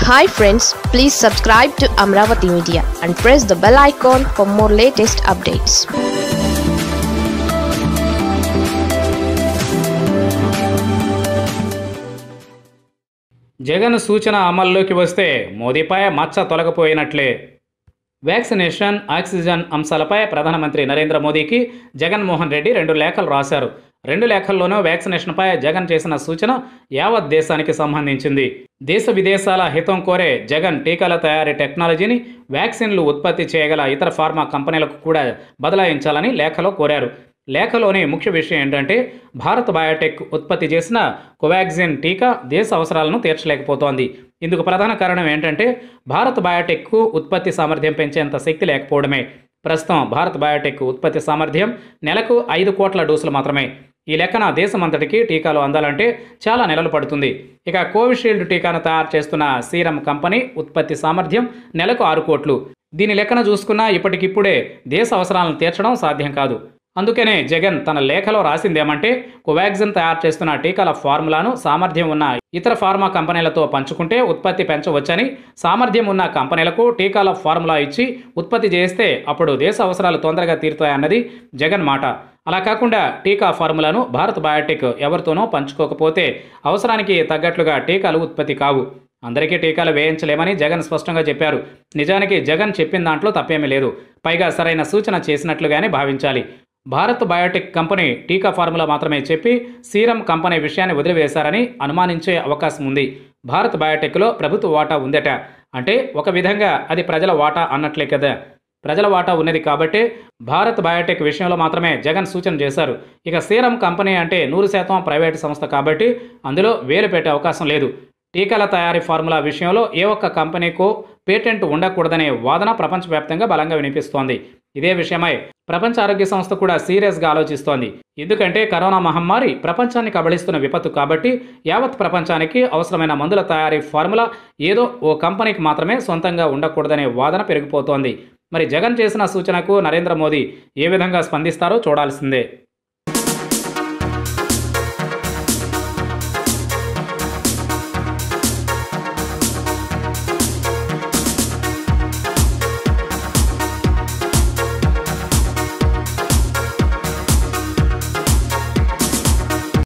hi friends please subscribe to Amaravati media and press the bell icon for more latest updates Jagan సూచన అమల్లోకి వస్తే మోదీపై మచ్చ తొలగిపోయినట్లే వ్యాక్సినేషన్ ఆక్సిజన్ అంశాలపై ప్రధానమంత్రి నరేంద్ర మోదీకి జగన్మోహన్ రెడ్డి రెండు లేఖలు రాశారు రెండు లేఖల్లోనూ వ్యాక్సినేషన్పై జగన్ చేసిన సూచన యావత్ దేశానికి సంబంధించింది దేశ విదేశాల హితం కోరే జగన్ టీకాల తయారీ టెక్నాలజీని వ్యాక్సిన్లు ఉత్పత్తి చేయగల ఇతర ఫార్మా కంపెనీలకు కూడా బదలాయించాలని లేఖలో కోరారు లేఖలోని ముఖ్య విషయం ఏంటంటే భారత్ బయోటెక్ ఉత్పత్తి చేసిన కోవాక్సిన్ టీకా దేశ అవసరాలను తీర్చలేకపోతోంది ఇందుకు ప్రధాన కారణం ఏంటంటే భారత్ బయోటెక్కు ఉత్పత్తి సామర్థ్యం పెంచేంత శక్తి లేకపోవడమే ప్రస్తుతం భారత్ బయోటెక్ ఉత్పత్తి సామర్థ్యం నెలకు ఐదు కోట్ల డోసులు మాత్రమే ఈ లెక్కన దేశమంతటికి టీకాలు అందాలంటే చాలా నెలలు పడుతుంది ఇక కోవిషీల్డ్ టీకాను తయారు చేస్తున్న సీరం కంపెనీ ఉత్పత్తి సామర్థ్యం నెలకు ఆరు కోట్లు దీని లెక్కన చూసుకున్నా ఇప్పటికిప్పుడే దేశ అవసరాలను తీర్చడం సాధ్యం కాదు అందుకనే జగన్ తన లేఖలో రాసిందేమంటే కోవాక్సిన్ తయారు చేస్తున్న టీకాల ఫార్ములాను సామర్థ్యం ఉన్న ఇతర ఫార్మా కంపెనీలతో పంచుకుంటే ఉత్పత్తి పెంచవచ్చని సామర్థ్యం ఉన్న కంపెనీలకు టీకాల ఫార్ములా ఇచ్చి ఉత్పత్తి చేస్తే అప్పుడు దేశ అవసరాలు తొందరగా తీరుతాయన్నది జగన్ మాట అలా కాకుండా టీకా ఫార్ములాను భారత్ బయోటెక్ ఎవరితోనో పంచుకోకపోతే అవసరానికి తగ్గట్లుగా టీకాలు ఉత్పత్తి కావు అందరికీ టీకాలు వేయించలేమని జగన్ స్పష్టంగా చెప్పారు నిజానికి జగన్ చెప్పిన దాంట్లో తప్పేమీ లేదు పైగా సరైన సూచన చేసినట్లుగానే భావించాలి భారత్ బయోటెక్ కంపెనీ టీకా ఫార్ములా మాత్రమే చెప్పి సీరం కంపెనీ విషయాన్ని వదిలివేశారని అనుమానించే అవకాశం ఉంది భారత్ బయోటెక్లో ప్రభుత్వ వాటా ఉందట అంటే ఒక విధంగా అది ప్రజల వాటా అన్నట్లే కదా ప్రజల వాటా ఉన్నది కాబట్టే భారత్ బయోటెక్ విషయంలో మాత్రమే జగన్ సూచన చేశారు ఇక సీరం కంపెనీ అంటే నూరు శాతం ప్రైవేటు సంస్థ కాబట్టి అందులో వేలు పెట్టే అవకాశం లేదు టీకాల తయారీ ఫార్ములా విషయంలో ఏ ఒక్క కంపెనీకో పేటెంట్ ఉండకూడదనే వాదన ప్రపంచవ్యాప్తంగా బలంగా వినిపిస్తోంది ఇదే విషయమై ప్రపంచ ఆరోగ్య సంస్థ కూడా సీరియస్గా ఆలోచిస్తోంది ఎందుకంటే కరోనా మహమ్మారి ప్రపంచాన్ని కబళిస్తున్న విపత్తు కాబట్టి యావత్ ప్రపంచానికి అవసరమైన మందుల తయారీ ఫార్ములా ఏదో ఓ కంపెనీకి మాత్రమే సొంతంగా ఉండకూడదనే వాదన పెరిగిపోతోంది మరి జగన్ చేసిన సూచనకు నరేంద్ర మోదీ ఏ విధంగా స్పందిస్తారో చూడాల్సిందే